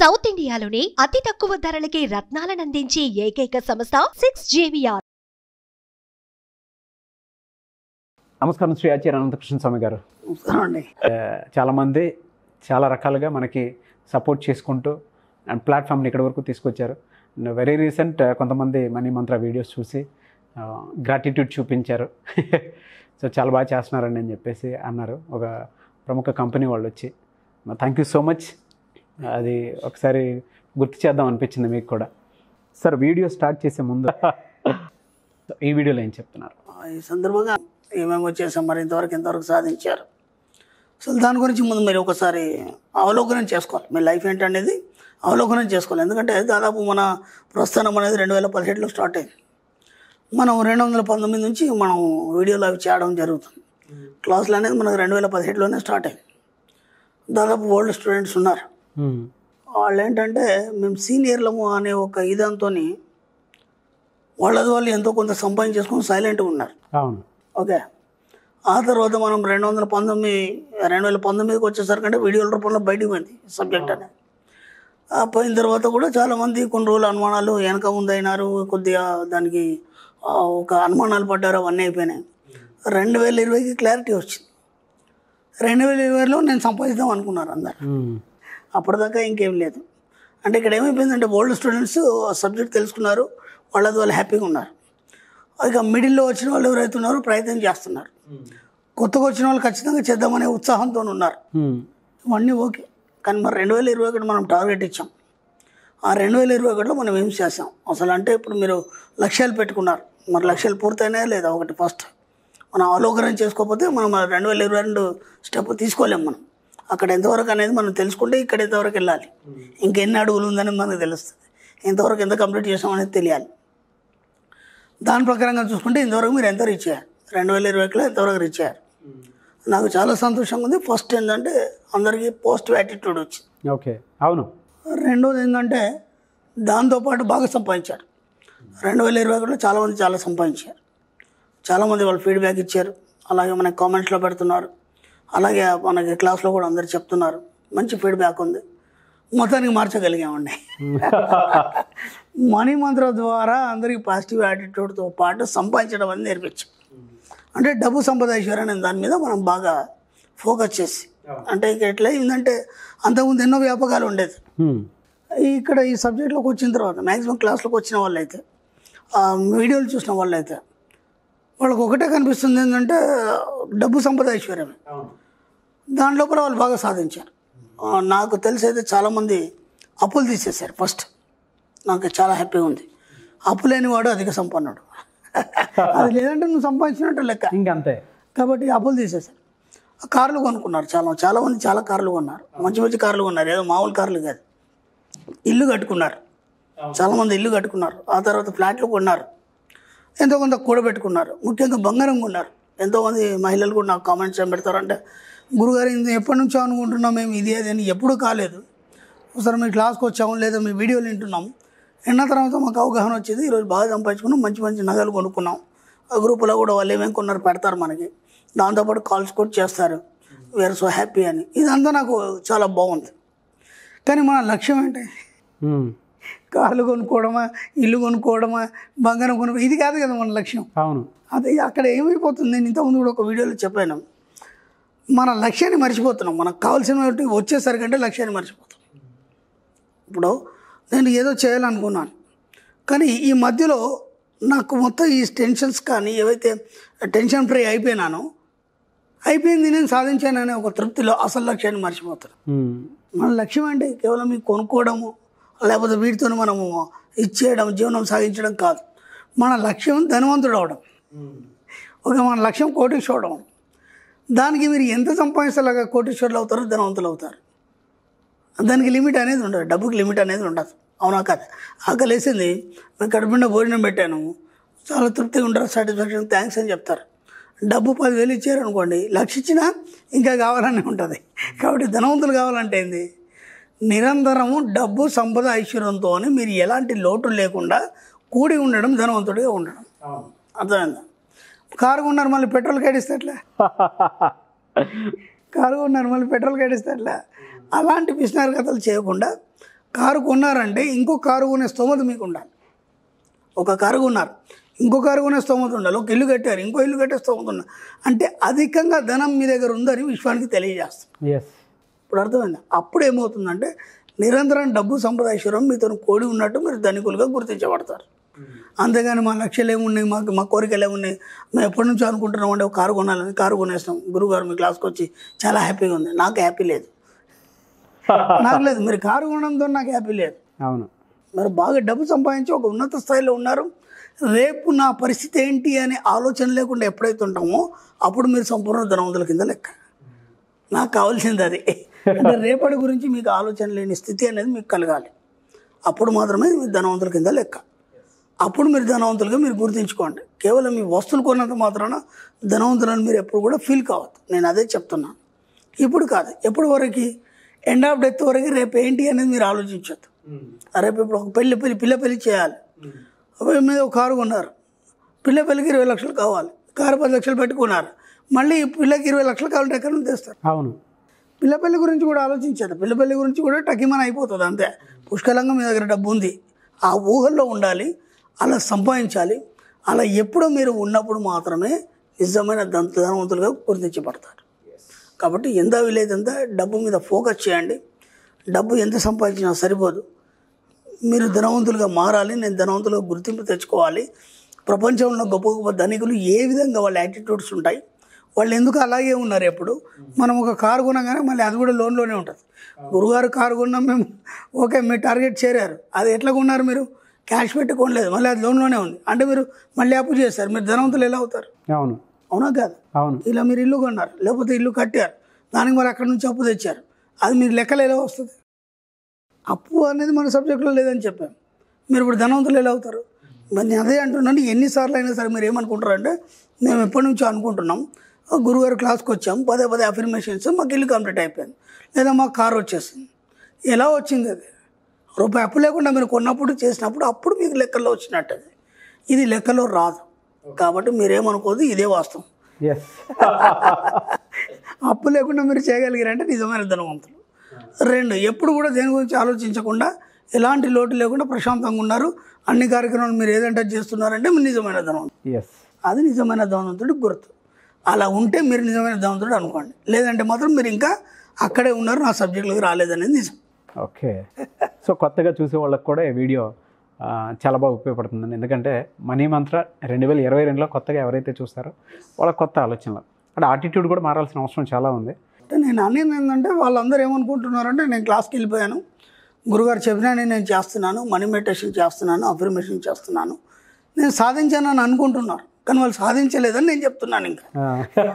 South ఇండియాలోనే అతి తక్కువ ధరలకి రత్నాలనందించే ఏకైక సంస్థ సిక్స్ జేవిఆర్ నమస్కారం శ్రీ ఆచార్య అనంతకృష్ణ స్వామి గారు నమస్కారం అండి ఆ, చాలామంది చాలా రకాలుగా మనకి సపోర్ట్ చేసుకుంటూ అండ్ ప్లాట్ఫామ్ని ఇక్కడి వరకు తీసుకొచ్చారు వెరీ రీసెంట్ కొంతమంది మనీ మంత్ర వీడియోస్ చూసి గ్రాటిట్యూడ్ చూపించారు సో చాలా బాగా చేస్తున్నారండి అని చెప్పేసి అన్నారు ఒక ప్రముఖ కంపెనీ వాళ్ళు వచ్చి థ్యాంక్ యూ సో మచ్ అది ఒకసారి గుర్తు చేద్దాం అనిపించింది మీకు కూడా సార్ వీడియో స్టార్ట్ చేసే ముందు ఈ వీడియోలో ఏం చెప్తున్నారు ఈ సందర్భంగా ఏమేమి వచ్చేసాం మరి ఇంతవరకు ఎంతవరకు సాధించారు అసలు దాని గురించి ముందు మీరు ఒకసారి అవలోకనం చేసుకోవాలి మీ లైఫ్ ఏంటనేది అవలోకనం చేసుకోవాలి ఎందుకంటే దాదాపు మన ప్రస్థానం అనేది రెండు వేల పదిహేడులో స్టార్ట్ అయింది మనం రెండు వందల పంతొమ్మిది నుంచి మనం వీడియోలు అవి చేయడం జరుగుతుంది క్లాసులు అనేది మనకు రెండు వేల పదిహేడులోనే స్టార్ట్ అయింది దాదాపు ఓల్డ్ స్టూడెంట్స్ ఉన్నారు వాళ్ళు ఏంటంటే మేము సీనియర్లము అనే ఒక ఇదంతో వాళ్ళది వాళ్ళు ఎంతో కొంత సంపాదించేసుకొని సైలెంట్గా ఉన్నారు అవును ఓకే ఆ తర్వాత మనం రెండు వందల పంతొమ్మిది రెండు వేల పంతొమ్మిదికి వచ్చేసరికి అంటే వీడియోల రూపంలో బయటికి పోయింది సబ్జెక్ట్ అనేది ఆ పోయిన తర్వాత కూడా చాలామంది కొన్ని రోజులు అనుమానాలు వెనక ముందు అయినారు కొద్దిగా దానికి ఆ, ఒక అనుమానాలు పడ్డారు అవన్నీ అయిపోయినాయి రెండు వేల ఇరవైకి క్లారిటీ వచ్చింది రెండు వేల ఇరవైలో నేను సంపాదిద్దాం అనుకున్నారు అందరు మ్మ్. అప్పటిదాకా ఇంకేం లేదు అంటే ఇక్కడ ఏమైపోయిందంటే ఓల్డ్ స్టూడెంట్స్ సబ్జెక్ట్ తెలుసుకున్నారు వాళ్ళది వాళ్ళు హ్యాపీగా ఉన్నారు ఇక మిడిల్లో వచ్చిన వాళ్ళు ఎవరైతే ఉన్నారో ప్రయత్నం చేస్తున్నారు కొత్తగా వచ్చిన వాళ్ళు ఖచ్చితంగా చేద్దామనే ఉత్సాహంతో ఉన్నారు మ్మ్. ఇవన్నీ ఓకే కానీ మరి రెండు వేల ఇరవై ఒకటి మనం టార్గెట్ ఇచ్చాం ఆ రెండు వేల ఇరవై ఒకటిలో మనం ఏం చేసాం అసలు అంటే ఇప్పుడు మీరు లక్ష్యాలు పెట్టుకున్నారు మరి లక్ష్యాలు పూర్తయినాయా లేదా ఒకటి ఫస్ట్ మనం అవలోకనం చేసుకోకపోతే మనం రెండు వేల ఇరవై రెండు స్టెప్ తీసుకోలేం మనం అక్కడ ఎంతవరకు అనేది మనం తెలుసుకుంటే ఇక్కడ ఎంతవరకు వెళ్ళాలి ఇంకెన్ని అడుగులు ఉందని మనకు తెలుస్తుంది ఎంతవరకు ఎంత కంప్లీట్ చేసాం అనేది తెలియాలి దాని ప్రకారంగా చూసుకుంటే ఇంతవరకు మీరు ఎంత రీచ్ అయ్యారు రెండు వేల ఇరవై ఒకటిలో ఎంతవరకు రీచ్ అయ్యారు నాకు చాలా సంతోషంగా ఉంది ఫస్ట్ ఏంటంటే అందరికీ పాజిటివ్ యాటిట్యూడ్ వచ్చింది ఓకే అవును రెండోది ఏంటంటే దాంతోపాటు బాగా సంపాదించారు రెండు వేల ఇరవై ఒకటిలో చాలామంది చాలా సంపాదించారు చాలామంది వాళ్ళు ఫీడ్బ్యాక్ ఇచ్చారు అలాగే మనకి కామెంట్స్లో పెడుతున్నారు అలాగే మనకి క్లాస్లో కూడా అందరు చెప్తున్నారు మంచి ఫీడ్బ్యాక్ ఉంది మొత్తానికి మార్చగలిగామండి మనీ మంత్ర ద్వారా అందరికీ పాజిటివ్ యాటిట్యూడ్తో పాటు సంపాదించడం అనేది నేర్పించాం అంటే డబ్బు సంపద ఐశ్వర్యం అనే దాని మీద మనం బాగా ఫోకస్ చేసి అంటే ఇక ఎట్లా అయిందంటే అంతకుముందు ఎన్నో వ్యాపకాలు ఉండేది మ్మ్. ఇక్కడ ఈ సబ్జెక్ట్లోకి వచ్చిన తర్వాత మ్యాక్సిమం క్లాస్లోకి వచ్చిన వాళ్ళైతే ఆ వీడియోలు చూసిన వాళ్ళైతే వాళ్ళకి ఒకటే కనిపిస్తుంది ఏంటంటే డబ్బు సంపద ఐశ్వర్యమే దాని లోపల వాళ్ళు బాగా సాధించారు ఆ, నాకు తెలిసి అయితే చాలామంది అప్పులు తీసేశారు ఫస్ట్ నాకు చాలా హ్యాపీగా ఉంది అప్పు లేనివాడు అధిక సంపన్నుడు అది లేదంటే నువ్వు సంపాదించినట్టు లెక్క ఇంకంతే కాబట్టి అప్పులు తీసేశారు కార్లు కొనుక్కున్నారు చాలా చాలామంది చాలా కార్లు కొన్నారు మంచి మంచి కార్లు కొన్నారు ఏదో మామూలు కార్లు కాదు ఇల్లు కట్టుకున్నారు చాలామంది ఇల్లు కట్టుకున్నారు ఆ తర్వాత ఫ్లాట్లు కొన్నారు ఎంతో కొంత కూడబెట్టుకున్నారు ముఖ్యంగా బంగారం కొన్నారు ఎంతోమంది మహిళలు కూడా నాకు కామెంట్స్ ఏం పెడతారంటే గురుగారు ఇది ఎప్పటి నుంచో అనుకుంటున్నాం మేము ఇది అది అని ఎప్పుడూ కాలేదు ఒకసారి మీ క్లాస్కి వచ్చాము లేదా మీ వీడియోలు వింటున్నాం విన్న తర్వాత మాకు అవగాహన వచ్చింది ఈరోజు బాగా సంపాదించుకున్నాం మంచి మంచి నగలు కొనుక్కున్నాం ఆ గ్రూపులో కూడా వాళ్ళు ఏమేమి కొన్నారు పెడతారు మనకి దాంతోపాటు కాల్స్ కూడా చేస్తారు వీఆర్ సో హ్యాపీ అని ఇదంతా నాకు చాలా బాగుంది కానీ మన లక్ష్యం ఏంటి మ్మ్. కార్లు కొనుక్కోవడమా ఇల్లు కొనుక్కోవడమా బంగారం కొనుక్కో ఇది కాదు కదా మన లక్ష్యం అవును అది అక్కడ ఏమైపోతుంది నేను ఇంతకుముందు కూడా ఒక వీడియోలో చెప్పాను మన లక్ష్యాన్ని మర్చిపోతున్నాం మనకు కావాల్సిన వచ్చేసరికంటే లక్ష్యాన్ని మర్చిపోతాం ఇప్పుడు నేను ఏదో చేయాలనుకున్నాను కానీ ఈ మధ్యలో నాకు మొత్తం ఈ టెన్షన్స్ కానీ ఏవైతే టెన్షన్ ఫ్రీ అయిపోయినానో అయిపోయింది నేను సాధించాననే ఒక తృప్తిలో అసలు లక్ష్యాన్ని మర్చిపోతాను మ్మ్. మన లక్ష్యం అంటే కేవలం ఈ కొనుక్కోవడము లేకపోతే వీటితో మనము ఇచ్చేయడం జీవనం సాగించడం కాదు మన లక్ష్యం ధనవంతుడు అవడం ఒక మన లక్ష్యం కోటీశ్వరుడు అవడం దానికి మీరు ఎంత సంపాదించలేక కోటీశ్వరులు అవుతారో ధనవంతులు అవుతారు దానికి లిమిట్ అనేది ఉండదు డబ్బుకి లిమిట్ అనేది ఉండదు అవునా కదా ఆకలేసింది మేము కడుపుండా భోజనం పెట్టాను చాలా తృప్తిగా ఉంటారు సాటిస్ఫాక్షన్ థ్యాంక్స్ అని చెప్తారు డబ్బు పదివేలు ఇచ్చారు అనుకోండి లక్ష ఇచ్చినా ఇంకా కావాలని ఉంటుంది కాబట్టి ధనవంతులు కావాలంటే ఏంది నిరంతరము డబ్బు సంపద ఐశ్వర్యంతో మీరు ఎలాంటి లోటు లేకుండా కూడి ఉండడం ధనవంతుడిగా ఉండడం అర్థమైందా కారు కొన్నారు మళ్ళీ పెట్రోల్ కేడిస్తే ఎట్లా కారు కొన్నారు మళ్ళీ పెట్రోల్ కేడిస్తే ఎట్లా అలాంటి పిసినారు కథలు చేయకుండా కారు కొన్నారంటే ఇంకో కారు కొనే స్తోమత మీకు ఉండాలి ఒక కారు కొన్నారు ఇంకో కారు కొనే స్తోమత ఉండాలి ఒక ఇల్లు కట్టారు ఇంకో ఇల్లు కట్టే స్తోమత ఉండాలి అంటే అధికంగా ధనం మీ దగ్గర ఉందని విశ్వానికి తెలియజేస్తుంది ఎస్ ఇప్పుడు అర్థమైంది అప్పుడు ఏమవుతుందంటే నిరంతరం డబ్బు సంప్రదాయేశ్వరం మీతో కోడి ఉన్నట్టు మీరు ధనికులుగా గుర్తించబడతారు అంతేగాని మా లక్ష్యాలు ఏమున్నాయి మాకు మా కోరికలు ఏమున్నాయి మేము ఎప్పటి నుంచో అనుకుంటున్నాం అంటే ఒక కారు కొనాలని కారు కొనేస్తాం గురుగారు మీ క్లాస్కి వచ్చి చాలా హ్యాపీగా ఉంది నాకు హ్యాపీ లేదు నాకు లేదు మీరు కారు కొనడంతో నాకు హ్యాపీ లేదు అవును మరి బాగా డబ్బు సంపాదించి ఒక ఉన్నత స్థాయిలో ఉన్నారు రేపు నా పరిస్థితి ఏంటి అనే ఆలోచన లేకుండా ఎప్పుడైతే ఉంటామో అప్పుడు మీరు సంపూర్ణ ధనవంతుల కింద లెక్క నాకు కావాల్సింది అది అంటే రేపటి గురించి మీకు ఆలోచన లేని స్థితి అనేది మీకు కలగాలి అప్పుడు మాత్రమే మీరు ధనవంతుల కింద లెక్క అప్పుడు మీరు ధనవంతులుగా మీరు గుర్తించుకోండి కేవలం మీ వస్తువులు కొన్నంత మాత్రాన ధనవంతులను మీరు ఎప్పుడు కూడా ఫీల్ కావద్దు నేను అదే చెప్తున్నాను ఇప్పుడు కాదు ఎప్పుడు వరకు ఎండ్ ఆఫ్ డెత్ వరకు రేపు ఏంటి అనేది మీరు ఆలోచించొద్దు రేపు ఇప్పుడు ఒక పెళ్లి పెళ్లి పిల్ల పెళ్లి చేయాలి అప్పుడు మీద ఒక కారు కొన్నారు పిల్ల పెళ్లికి ఇరవై లక్షలు కావాలి కారు పది లక్షలు పెట్టుకున్నారు మళ్ళీ ఈ పిల్లకి ఇరవై లక్షలు కావాలంటే ఎక్కడ నుంచి తెస్తారు అవును పిల్ల పెళ్లి గురించి కూడా ఆలోచించారు పిల్ల పెళ్లి గురించి కూడా టకిమన్ అయిపోతుంది అంతే పుష్కలంగా మీ దగ్గర డబ్బు ఉంది ఆ ఊహల్లో ఉండాలి అలా సంపాదించాలి అలా ఎప్పుడో మీరు ఉన్నప్పుడు మాత్రమే నిజమైన ధన ధనవంతులుగా గుర్తించబడతారు కాబట్టి ఎంత వీలైతే డబ్బు మీద ఫోకస్ చేయండి డబ్బు ఎంత సంపాదించినా సరిపోదు మీరు ధనవంతులుగా మారాలి నేను ధనవంతులుగా గుర్తింపు తెచ్చుకోవాలి ప్రపంచంలో గొప్ప గొప్ప ధనికులు ఏ విధంగా వాళ్ళ యాటిట్యూడ్స్ ఉంటాయి వాళ్ళు ఎందుకు అలాగే ఉన్నారు ఎప్పుడు మనం ఒక కారు కొనగానే మళ్ళీ అది కూడా లోన్లోనే ఉంటుంది గురుగారు కారు కొన్నాం మేము ఓకే మీ టార్గెట్ చేరారు అది ఎట్లా కొన్నారు మీరు క్యాష్ పెట్టి కొనలేదు మళ్ళీ అది లోన్లోనే ఉంది అంటే మీరు మళ్ళీ అప్పు చేస్తారు మీరు ధనవంతులు ఎలా అవుతారు అవును అవునా కాదు అవును ఇలా మీరు ఇల్లు కొన్నారు లేకపోతే ఇల్లు కట్టారు దానికి మరి అక్కడి నుంచి అప్పు తెచ్చారు అది మీకు లెక్కలు ఎలా వస్తుంది అప్పు అనేది మన సబ్జెక్ట్లో లేదని చెప్పాను మీరు ఇప్పుడు ధనవంతులు ఎలా అవుతారు మరి నేను అదే అంటున్నాను ఎన్నిసార్లు అయినా సరే మీరు ఏమనుకుంటారంటే మేము ఎప్పటి నుంచో అనుకుంటున్నాం "ఓ, గురుగారు క్లాస్కి వచ్చాం పదే పదే అఫర్మేషన్స్ మాకు ఇల్లు కంప్లీట్ అయిపోయింది లేదా మాకు కారు వచ్చేసింది ఎలా వచ్చింది అది రూపాయి అప్పు లేకుండా మీరు కొన్నప్పుడు చేసినప్పుడు అప్పుడు మీకు లెక్కల్లో వచ్చినట్టు అది ఇది లెక్కలో రాదు కాబట్టి మీరేమనుకోదు ఇదే వాస్తవం ఎస్ అప్పు లేకుండా మీరు చేయగలిగారంటే నిజమైన ధనవంతులు రెండు ఎప్పుడు కూడా దేని గురించి ఆలోచించకుండా ఎలాంటి లోటు లేకుండా ప్రశాంతంగా ఉన్నారు అన్ని కార్యక్రమాలు మీరు ఏదంటే చేస్తున్నారంటే మీరు నిజమైన ధనవంతుడు ఎస్ అది నిజమైన ధనవంతుడి గుర్తు అలా ఉంటే మీరు నిజమైన ధనవంతుడు అనుకోండి లేదంటే మాత్రం మీరు ఇంకా అక్కడే ఉన్నారు నా సబ్జెక్టులకు రాలేదనేది నిజం ఓకే సో కొత్తగా చూసే వాళ్ళకి కూడా ఈ వీడియో ఆ, చాలా బాగా ఉపయోగపడుతుందండి ఎందుకంటే మనీ మంత్ర రెండు వేల ఇరవై రెండులో కొత్తగా ఎవరైతే చూస్తారో వాళ్ళ కొత్త ఆలోచనలు అంటే ఆటిట్యూడ్ కూడా మారాల్సిన అవసరం చాలా ఉంది అంటే నేను అనేది ఏంటంటే వాళ్ళందరూ ఏమనుకుంటున్నారంటే నేను క్లాస్కి వెళ్ళిపోయాను గురుగారు చెప్పినా నేను చేస్తున్నాను మనీ మెడిటేషన్ చేస్తున్నాను అఫర్మేషన్ చేస్తున్నాను నేను సాధించానని అనుకుంటున్నారు కానీ వాళ్ళు సాధించలేదని నేను చెప్తున్నాను ఇంకా ఆ,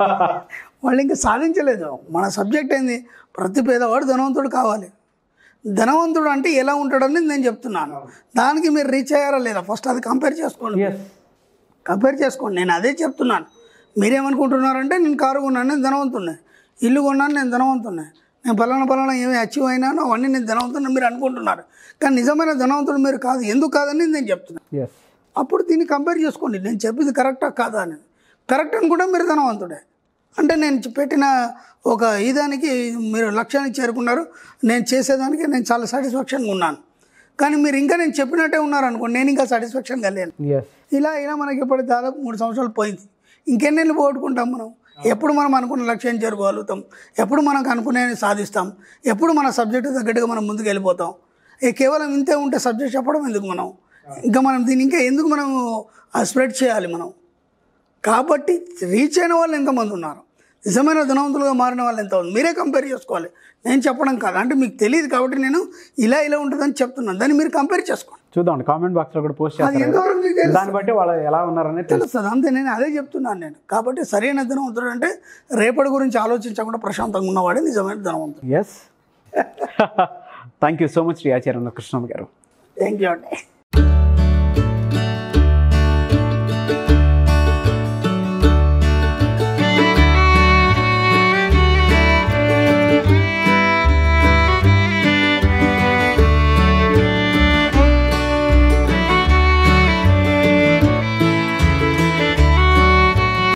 వాళ్ళు ఇంకా సాధించలేదు మన సబ్జెక్ట్ ఏంది ప్రతి పేదవాడు ధనవంతుడు కావాలి ధనవంతుడు అంటే ఎలా ఉంటాడని నేను చెప్తున్నాను దానికి మీరు రీచ్ అయ్యారా లేదా ఫస్ట్ అది కంపేర్ చేసుకోండి yes. కంపేర్ చేసుకోండి నేను అదే చెప్తున్నాను మీరేమనుకుంటున్నారంటే నేను కారు కొన్నాను నేను ధనవంతుడిని ఇల్లు కొన్నాను నేను ధనవంతుడిని నేను పలానా పలానా ఏమి అచీవ్ అయినానో అవన్నీ నేను ధనవంతుని మీరు అనుకుంటున్నారు కానీ నిజమైన ధనవంతుడు మీరు కాదు ఎందుకు కాదని నేను చెప్తున్నాను yes. అప్పుడు దీన్ని కంపేర్ చేసుకోండి నేను చెప్పింది కరెక్టా కాదా అని కరెక్ట్ అని కూడా మీరు ధనవంతుడే అంటే నేను చె- పెట్టిన ఒక ఇదానికి మీరు లక్ష్యానికి చేరుకున్నారు నేను చేసేదానికి నేను చాలా సాటిస్ఫాక్షన్గా ఉన్నాను కానీ మీరు ఇంకా నేను చెప్పినట్టే ఉన్నారు అనుకోండి నేను ఇంకా సాటిస్ఫాక్షన్ కలిగాను yes. ఇలా ఇలా మనకి ఇప్పుడు దాదాపు మూడు సంవత్సరాలు పోయింది ఇంకెన్నేళ్ళు పోగొట్టుకుంటాం మనం ఎప్పుడు మనం అనుకున్న లక్ష్యం చేరుకోగలుగుతాం ఎప్పుడు మనకు అనుకునే సాధిస్తాం ఎప్పుడు మన సబ్జెక్టు తగ్గట్టుగా మనం ముందుకు వెళ్ళిపోతాం ఏ కేవలం ఇంతే ఉంటే సబ్జెక్ట్ చెప్పడం ఎందుకు మనం ఇంకా మనం దీన్ని ఇంకా ఎందుకు మనం స్ప్రెడ్ చేయాలి మనం కాబట్టి రీచ్ అయిన వాళ్ళు ఎంతమంది ఉన్నారు నిజమైన ధనవంతులుగా మారిన వాళ్ళు ఎంతమంది మీరే కంపేర్ చేసుకోవాలి నేను చెప్పడం కాదు అంటే మీకు తెలియదు కాబట్టి నేను ఇలా ఇలా ఉంటుందని చెప్తున్నాను దాన్ని మీరు కంపేర్ చేసుకోండి చూద్దాం కామెంట్ బాక్స్లో కూడా పోస్ట్ అది చేస్తారు కదా. ఎంతవరకు మీకు తెలుసు? దాన్ని బట్టి వాళ్ళు ఎలా ఉన్నారనే తెలుసు తెలుస్తుంది అంతే నేను అదే చెప్తున్నాను నేను కాబట్టి సరైన ధనవంతుడు అంటే రేపటి గురించి ఆలోచించకుండా ప్రశాంతంగా ఉన్నవాడే నిజమైన ధనవంతుడు yes thank you so much Shri Acharya Krishnamma garu thank you అండి